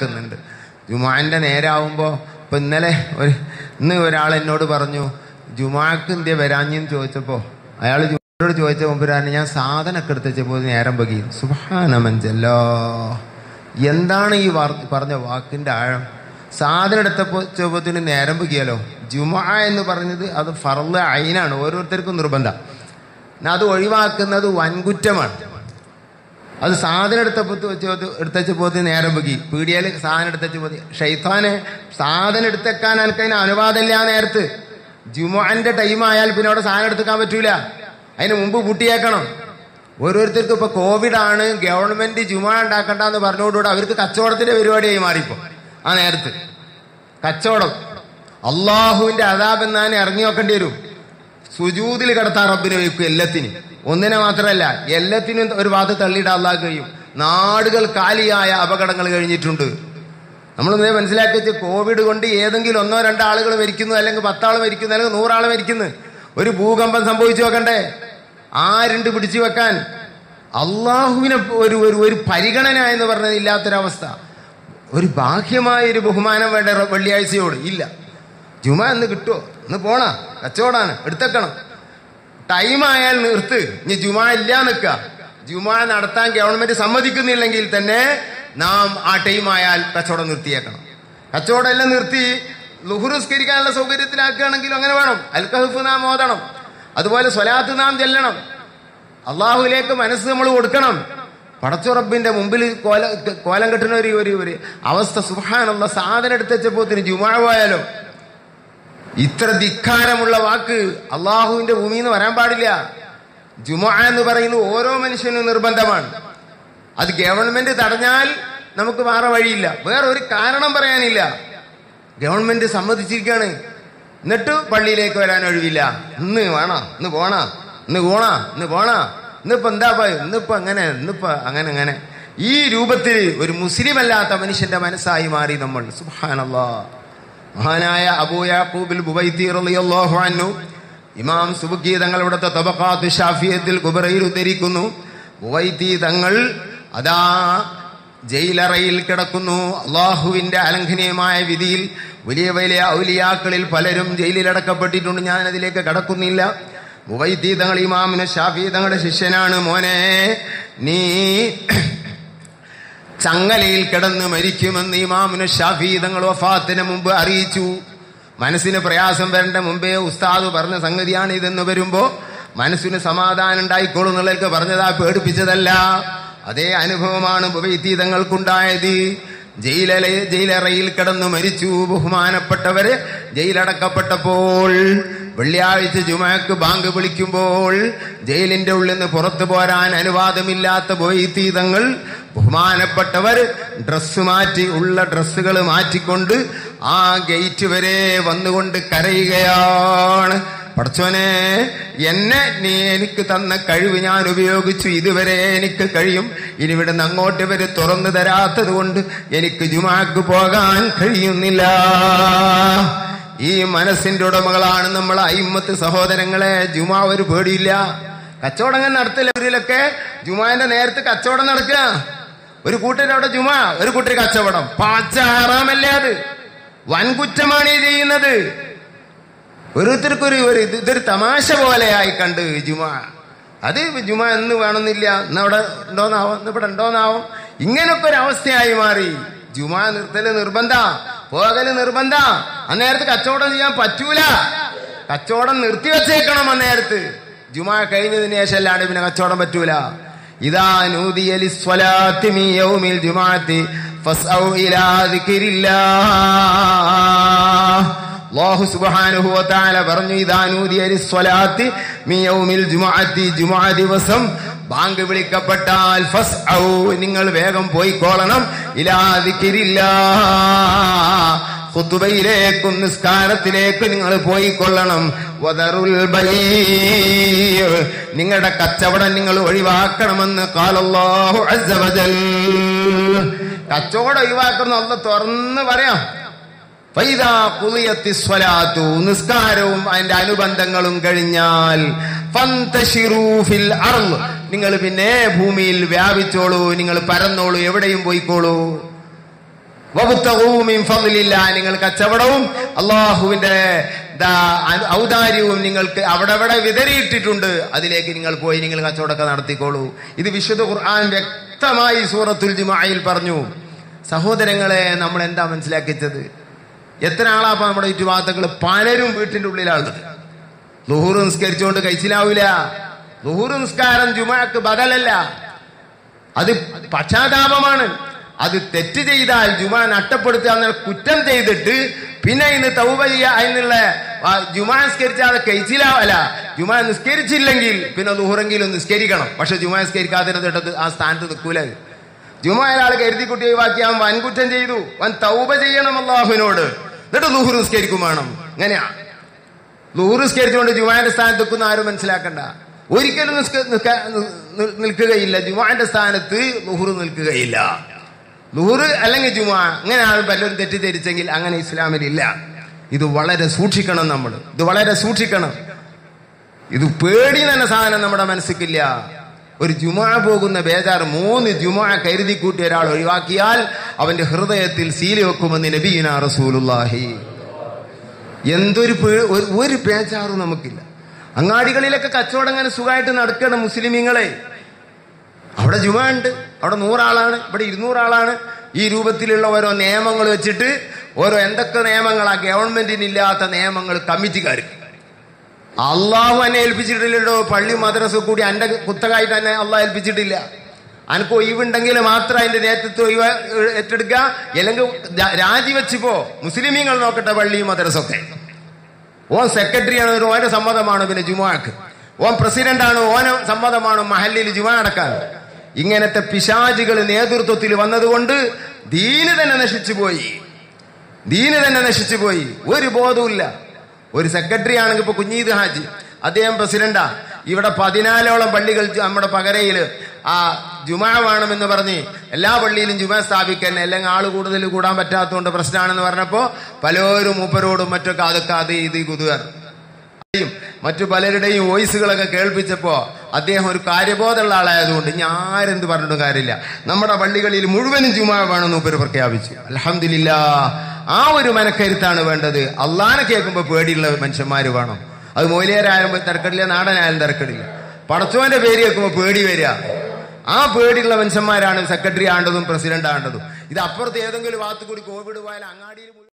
നടക്കുന്നുണ്ട് ജുമാന്റെ നേരാവുമ്പോ ഇപ്പൊ ഇന്നലെ ഒരു ഇന്ന് ഒരാൾ എന്നോട് പറഞ്ഞു ജുമാക്ക് എന്തിയ വരാഞ്ഞെന്ന് ചോദിച്ചപ്പോ അയാൾ ജുമാനോട് ചോദിച്ച മുമ്പുരാണ് ഞാൻ സാധനമൊക്കെ എടുത്ത് വെച്ചപ്പോൾ നേരം പകി സുഹാനമഞ്ചല്ലോ എന്താണ് ഈ വാർ- പറഞ്ഞ വാക്കിന്റെ ആഴം സാധനം എടുത്തപ്പോ ചോദ്യത്തിന് നേരം പകിയാലോ ജുമാ എന്ന് പറഞ്ഞത് അത് ഫർള് അയിനാണ് ഓരോരുത്തർക്കും നിർബന്ധം എന്നാ അത് ഒഴിവാക്കുന്നത് വൻകുറ്റമാണ് അത് സാധനം എടുത്തപ്പോ എടുത്തച്ച് പോത്തി നേരം പൊക്കി പീടിയയിൽ സാധനം എടുത്തച്ച് പോത്തി ഷെയ്ത്താനെ സാധനം എടുത്തേക്കാൻ എനിക്ക് അതിന് അനുവാദമില്ല ആ നേരത്ത് ജുമാന്റെ ടൈം ആയാൽ പിന്നെ അവിടെ സാധനം എടുത്തേക്കാൻ പറ്റൂല അതിന് മുമ്പ് പൂട്ടിയേക്കണം ഓരോരുത്തർക്കും ഇപ്പൊ കോവിഡ് ആണ് ഗവൺമെന്റ് ജുമാ ഉണ്ടാക്കണ്ടെന്ന് പറഞ്ഞുകൊണ്ടുകൂടെ അവർക്ക് കച്ചവടത്തിന്റെ പരിപാടിയായി മാറിപ്പോ ആ നേരത്ത് കച്ചവടം അള്ളാഹുവിന്റെ അതാബ് എന്നാൻ ഇറങ്ങി നോക്കേണ്ടി വരും സുജൂതിൽ കിടത്താൻ റബ്ബിനെ വെക്കും എല്ലാത്തിനും ഒന്നിനെ മാത്രമല്ല എല്ലാത്തിനും ഒരു ഭാഗത്ത് തള്ളിയിടാൻ അള്ളാഹ് കഴിയും നാടുകൾ കാലിയായ അപകടങ്ങൾ കഴിഞ്ഞിട്ടുണ്ട് നമ്മൾ ഇന്നേ മനസ്സിലാക്കി വെച്ച് കോവിഡ് കൊണ്ട് ഏതെങ്കിലും ഒന്നോ രണ്ടോ ആളുകൾ മരിക്കുന്നു അല്ലെങ്കിൽ പത്താൾ മരിക്കുന്നു അല്ലെങ്കിൽ നൂറാൾ മരിക്കുന്നു ഒരു ഭൂകമ്പം സംഭവിച്ചു വെക്കണ്ടേ ആരുണ്ട് പിടിച്ചു വെക്കാൻ അള്ളാഹുവിനെ ഒരു ഒരു ഒരു പരിഗണന എന്ന് പറഞ്ഞത് ഇല്ലാത്തൊരവസ്ഥ ഒരു ബാഹ്യമായ ഒരു ബഹുമാനം വേണ്ട റ- വെള്ളിയാഴ്ചയോട് ഇല്ല ജുമ എന്ന് കിട്ടുമോ ഇന്ന് പോണ കച്ചവടാണ് എടുത്തേക്കണം ടൈം ആയാൽ നിർത്ത് ഇനി ജുമ ഇല്ല നിൽക്കുക ജുമ നടത്താൻ ഗവൺമെന്റ് സമ്മതിക്കുന്നില്ലെങ്കിൽ തന്നെ നാം ആ ടൈം ആയാൽ കച്ചവടം നിർത്തിയേക്കണം കച്ചവടം എല്ലാം നിർത്തി ലുഹുറുസ്കരിക്കാനുള്ള സൗകര്യത്തിലാക്കുകയാണെങ്കിലും അങ്ങനെ വേണം അൽക്കഹഫ് നാം ഓതണം അതുപോലെ സ്വലാത്ത് നാം ചെല്ലണം അള്ളാഹുലേക്ക് മനസ്സ് നമ്മൾ കൊടുക്കണം പടച്ചുറപ്പിന്റെ മുമ്പിൽ കോല കോലം കെട്ടുന്ന ഒരു ഒരു ഒരു അവസ്ഥ സുഹാനുള്ള സാധനം എടുത്തപ്പോത്തിന് ജുമാ പോയാലോ ഇത്ര ധിക്കാരമുള്ള വാക്ക് അള്ളാഹുവിന്റെ ഭൂമിയിൽ നിന്ന് വരാൻ പാടില്ല ജുമ എന്ന് പറയുന്നത് ഓരോ മനുഷ്യനും നിർബന്ധമാണ് അത് ഗവൺമെന്റ് തടഞ്ഞാൽ നമുക്ക് വേറെ വഴിയില്ല വേറെ ഒരു കാരണം പറയാനില്ല ഗവൺമെന്റ് സമ്മതിച്ചിരിക്കുകയാണ് എന്നിട്ട് പള്ളിയിലേക്ക് വരാൻ ഒഴിവില്ല ഇന്ന് വേണ ഇന്ന് പോണ ഇന്ന് പോണ ഇന്ന് പോണ ഇന്നിപ്പോ എന്താ പോയി ഇന്നിപ്പോ അങ്ങനെ ഇന്നിപ്പോ അങ്ങനെ അങ്ങനെ ഈ രൂപത്തിൽ ഒരു മുസ്ലിം അല്ലാത്ത മനുഷ്യന്റെ മനസ്സായി മാറി നമ്മൾ സുഹാനല്ലാ മഹാനായ അബൂ യാക്കൂബിൽ ബുബൈത്തി റളിയല്ലാഹു അൻഹു ഇമാം സുബുക്കി തങ്ങൾ ഇവിടുത്തെ തബഖാത്ത് ഷാഫിയത്തിൽ കുബറയിൽ ഉദ്ധരിക്കുന്നു ബുബൈത്തി തങ്ങൾ അതാ ജയിലറയിൽ കിടക്കുന്നു അള്ളാഹുവിന്റെ അലംഘനീയമായ വിധിയിൽ വലിയ വലിയ ഔലിയാക്കളിൽ പലരും ജയിലിൽ അടക്കപ്പെട്ടിട്ടുണ്ട് ഞാൻ അതിലേക്ക് കടക്കുന്നില്ല ബുബൈത്തി തങ്ങൾ ഇമാമിന് ഷാഫി തങ്ങളുടെ ശിഷ്യനാണ് മോനെ നീ ചങ്ങലയിൽ കിടന്ന് മരിക്കുമെന്ന് ഇമാമിന് ഷാഫി തങ്ങൾ വഫാത്തിന് മുമ്പ് അറിയിച്ചു മനസ്സിന് പ്രയാസം വരേണ്ട മുമ്പേ ഉസ്താദ് പറഞ്ഞ സംഗതിയാണ് ഇതെന്ന് വരുമ്പോ മനസ്സിന് സമാധാനം ഉണ്ടായിക്കോളൂ എന്നുള്ളവർക്ക് പറഞ്ഞതാ പേടിപ്പിച്ചതല്ല അതേ അനുഭവമാണ് തങ്ങൾക്കുണ്ടായത് ജയിലല ജയിലറയിൽ കിടന്നു മരിച്ചു ബഹുമാനപ്പെട്ടവര് ജയിലടക്കപ്പെട്ടപ്പോൾ വെള്ളിയാഴ്ച ജുമാക്ക് ബാങ്ക് വിളിക്കുമ്പോൾ ജയിലിന്റെ ഉള്ളിൽ നിന്ന് പുറത്തു പോരാൻ അനുവാദമില്ലാത്ത ബോയിത്തീതങ്ങൾ ബഹുമാനപ്പെട്ടവർ ഡ്രസ്സ് മാറ്റി ഉള്ള ഡ്രസ്സുകൾ മാറ്റിക്കൊണ്ട് ആ ഗേറ്റ് വരെ വന്നുകൊണ്ട് കരയുകയാണ് പടച്ചോനെ എന്നെ നീ എനിക്ക് തന്ന കഴിവ് ഞാൻ ഉപയോഗിച്ചു ഇതുവരെ എനിക്ക് കഴിയും ഇനി ഇവിടുന്ന് അങ്ങോട്ട് വരെ തുറന്നു തരാത്തത് കൊണ്ട് എനിക്ക് ജുമാക്ക് പോകാൻ കഴിയുന്നില്ല ഈ മനസ്സിന്റെ ഉടമകളാണ് നമ്മൾ അയിമത്ത് സഹോദരങ്ങളെ ജുമാ ഒരു പേടിയില്ല കച്ചവടങ്ങൾ നടത്തില്ലവരിലൊക്കെ ജുമാന്റെ നേരത്ത് കച്ചവടം നടക്കുക ഒരു കൂട്ടരുടെ അവിടെ ജുമ ഒരു കൂട്ടർ കച്ചവടം പാച്ച ഹറാമല്ലേ അത് വൻകുറ്റമാണ് ഈ ചെയ്യുന്നത് ഓരോരുത്തർക്കൊരു ഒരു ഇത് ഇതൊരു തമാശ പോലെയായി കണ്ട് ജുമ അത് ജുമ എന്ന് വേണമെന്നില്ല ഇന്ന് അവിടെ ഉണ്ടോന്നാവും ഇന്ന് ഇവിടെ ഉണ്ടോന്നാവും ഇങ്ങനൊക്കെ ഒരു അവസ്ഥയായി മാറി ജുമ നിർത്തല് നിർബന്ധ പോകല് നിർബന്ധ അന്നേരത്ത് കച്ചവടം ചെയ്യാൻ പറ്റൂല കച്ചവടം നിർത്തിവെച്ചേക്കണം അന്നേരത്ത് ജുമ കഴിഞ്ഞതിന് ശേഷം അല്ലാണ്ട് പിന്നെ കച്ചവടം പറ്റൂല ഇതാ നൂദിയലി സ്വലാത്തി മീ യൗമിൽ ജുമാഅത്തി ഫസ്ഔ ഇലാ ദിക്രില്ലാഹ് അല്ലാഹു സുബ്ഹാനഹു വ തആല പറഞ്ഞു ഇദാ നൂദിയ ലിസ്വലാത്തി മീ യൗമിൽ ജുമുഅത്തി ജുമുഅ ദിവസം ബാങ്ക് വിളിക്കപ്പെട്ടാൽ ഫസ്ഔ നിങ്ങൾ വേഗം പോയിക്കോളണം ഇലാ ദിക്രില്ലാഹ് ഖുതുബയിലേക്കും നിസ്കാരത്തിലേക്ക് നിങ്ങൾ പോയിക്കൊള്ളണം വദറുൽ ബൈഅ് നിങ്ങളുടെ കച്ചവടം നിങ്ങൾ ഒഴിവാക്കണമെന്ന് ഖാലല്ലാഹു അസ്സ വജൽ കച്ചവടം ഒഴിവാക്കണം അല്ല തുറന്ന് പറയാം ഫൈദാ ഖുളിയത്തി സ്വലാത്തു നിസ്കാരവും അതിന്റെ അനുബന്ധങ്ങളും കഴിഞ്ഞാൽ ഫന്തശിറൂ ഫിൽ അർള് നിങ്ങൾ പിന്നെ ഭൂമിയിൽ വ്യാപിച്ചോളൂ നിങ്ങൾ പരന്നോളൂ എവിടെയും പോയിക്കോളൂ വബ്തഗൂ മിൻ ഫദ്ലില്ലാ. നിങ്ങൾ കച്ചവടവും അള്ളാഹുവിന്റെ ദാ ഔ- ഔദാര്യവും നിങ്ങൾക്ക് അവിടെ അവിടെ വിതറിയിട്ടിട്ടുണ്ട് അതിലേക്ക് നിങ്ങൾ പോയി നിങ്ങൾ കച്ചവടമൊക്കെ നടത്തിക്കോളൂ ഇത് വിശുദ്ധ ഖുർആൻ വ്യക്തമായി സൂറത്തുൽ ജുമായിൽ പറഞ്ഞു സഹോദരങ്ങളെ നമ്മൾ എന്താ മനസ്സിലാക്കിച്ചത് എത്ര ആളാപ്പ നമ്മുടെ ചുറ്റുപാത്തകള് പലരും വീട്ടിന്റെ ഉള്ളിലാണ് ലുഹൂർ നിസ്കരിച്ചുകൊണ്ട് കഴിച്ചിലാവൂല ലുഹൂർ നിസ്കാരം ജുമാക്ക് ബദലല്ല അത് പക്ഷാതാപമാണ് അത് തെറ്റ് ചെയ്താൽ ജുമ നഷ്ടപ്പെടുത്തുക എന്ന കുറ്റം ചെയ്തിട്ട് പിന്നെ ഇന്ന് തൗബ ചെയ്യുക എന്നുള്ള ആ, ജുമ നിസ്കരിച്ചാതെ കഴിച്ചിലാവല്ല ജുമ നിസ്കരിച്ചില്ലെങ്കിൽ പിന്നെ ലുഹുറെങ്കിലും നിസ്കരിക്കണം പക്ഷെ ജുമ നിസ്കരിക്കാതിരുന്നിട്ട് ആ സ്ഥാനത്ത് നിൽക്കൂല ജുമ ഒരാൾ കരുതി കുട്ടി ഒഴിവാക്കി അവൻ വൻകുറ്റം ചെയ്തു അവൻ തൗബ ചെയ്യണം അള്ളാഹുവിനോട് എന്നിട്ട് ലുഹുർ നിസ്കരിക്കും വേണം ഇങ്ങനെയാ ലുഹുർ നിസ്കരിച്ചുകൊണ്ട് ജുമാന്റെ സ്ഥാനത്ത് നിൽക്കുന്ന ആരും മനസ്സിലാക്കണ്ട ഒരിക്കലും നിസ്ക- നിൽക്ക- നി- നിൽക്കുകയില്ല ജുമാന്റെ സ്ഥാനത്ത് ലുഹുർ നിൽക്കുകയില്ല ലുഹുർ അല്ലെങ്കിൽ ജുമാ അങ്ങനെ ആൾ പലരും തെറ്റിദ്ധരിച്ചെങ്കിൽ അങ്ങനെ ഇസ്ലാമിലില്ല ഇത് വളരെ സൂക്ഷിക്കണം നമ്മൾ ഇത് വളരെ സൂക്ഷിക്കണം ഇത് പേടി തന്നെ സാധനം നമ്മുടെ മനസ്സിക്കില്ല ഒരു ജുമാ പോകുന്ന ബേജാർ മൂന്ന് ജുമാ കരുതി കൂട്ടി ഒരാൾ ഒഴിവാക്കിയാൽ അവന്റെ ഹൃദയത്തിൽ സീല് വെക്കുമെന്ന് നബീന റസൂലുള്ളാഹി എന്തൊരു പേ- ഒരു- ഒരു പേച്ചാറും നമുക്കില്ല അങ്ങാടികളിലൊക്കെ കച്ചവടം അങ്ങനെ സുഖമായിട്ട് നടക്കണം മുസ്ലിമീങ്ങളെ അവിടെ ജുമ ഉണ്ട് അവിടെ നൂറാളാണ് ഇവിടെ ഇരുന്നൂറാളാണ് ഈ രൂപത്തിലുള്ള ഓരോ നിയമങ്ങൾ വെച്ചിട്ട് ഓരോ എന്തൊക്കെ നിയമങ്ങളാ ഗവൺമെന്റിന് ഇല്ലാത്ത നിയമങ്ങൾ കമ്മിറ്റിക്കാർക്ക് അള്ളാഹു എന്നെ ഏൽപ്പിച്ചിട്ടില്ലല്ലോ പള്ളി മദ്രസ കൂടി എന്റെ കുത്തകായിട്ട് തന്നെ അള്ളാഹ് ഏൽപ്പിച്ചിട്ടില്ല അനക്ക് ഒഴിവുണ്ടെങ്കിൽ മാത്രം അതിന്റെ നേതൃത്വം ഒഴിവ് ഏറ്റെടുക്കുക അല്ലെങ്കിൽ രാ- രാജിവെച്ച് പോ മുസ്ലിമീങ്ങൾ നോക്കട്ടെ പള്ളി മദ്രസ ഒക്കെ ഓൻ സെക്രട്ടറിയാണ് ഒരു ഓന്റെ സമ്മതമാണ് പിന്നെ ജുമാക്ക് ഓൻ പ്രസിഡന്റ് ആണ് ഓന സമ്മതമാണ് മഹല്ലിൽ ജുമാ നടക്കാൻ ഇങ്ങനത്തെ പിശാചികൾ നേതൃത്വത്തിൽ വന്നതുകൊണ്ട് ദീന് തന്നെ നശിച്ചു പോയി ദീന് തന്നെ നശിച്ചു പോയി ഒരു ബോധവുമില്ല ഒരു സെക്രട്ടറി ആണെങ്കിൽ ഇപ്പൊ കുഞ്ഞീദ് ഹാജി അദ്ദേഹം പ്രസിഡന്റാ ഇവിടെ പതിനാലോളം പള്ളികൾ ജു- നമ്മുടെ പകരയില് ആ ജുമാ വേണമെന്ന് പറഞ്ഞ് എല്ലാ പള്ളിയിലും ജുമാ സ്ഥാപിക്കാൻ അല്ലെങ്കിൽ ആള് കൂടുതൽ കൂടാൻ പറ്റാത്തതുകൊണ്ട് പ്രശ്നമാണെന്ന് പറഞ്ഞപ്പോ പലരും മൂപ്പരോടും മറ്റൊക്കെ അതൊക്കെ അത് ഇത് കുതുകർ യും മറ്റു പലരുടെയും വോയിസുകളൊക്കെ കേൾപ്പിച്ചപ്പോ അദ്ദേഹം ഒരു കാര്യബോധമുള്ള ആളായതുകൊണ്ട് ഇനി ആരെന്ത് പറഞ്ഞിട്ടും കാര്യമില്ല നമ്മുടെ പള്ളികളിൽ മുഴുവനും ജുമാ വേണമെന്ന് ഉപരി പ്രഖ്യാപിച്ചു അലഹമില്ല ആ ഒരു മനക്കരുത്താണ് വേണ്ടത് അള്ളാനെ കേൾക്കുമ്പോൾ പേടിയുള്ള മനുഷ്യന്മാര് വേണം അത് മൂലിയരായാലും തിരക്കടില്ല നാടനായാലും തിരക്കടില്ല പടച്ചോന്റെ പേര് കേൾക്കുമ്പോൾ പേടി വരിക ആ പേടിയുള്ള മനുഷ്യന്മാരാണ് സെക്രട്ടറി ആണ്ടതും പ്രസിഡന്റ് ആണ്ടതും ഇത് അപ്പുറത്ത് ഏതെങ്കിലും ഭാഗത്ത് കൂടി കോവിഡ് പോയാൽ അങ്ങാടിയിൽ മുഴുവൻ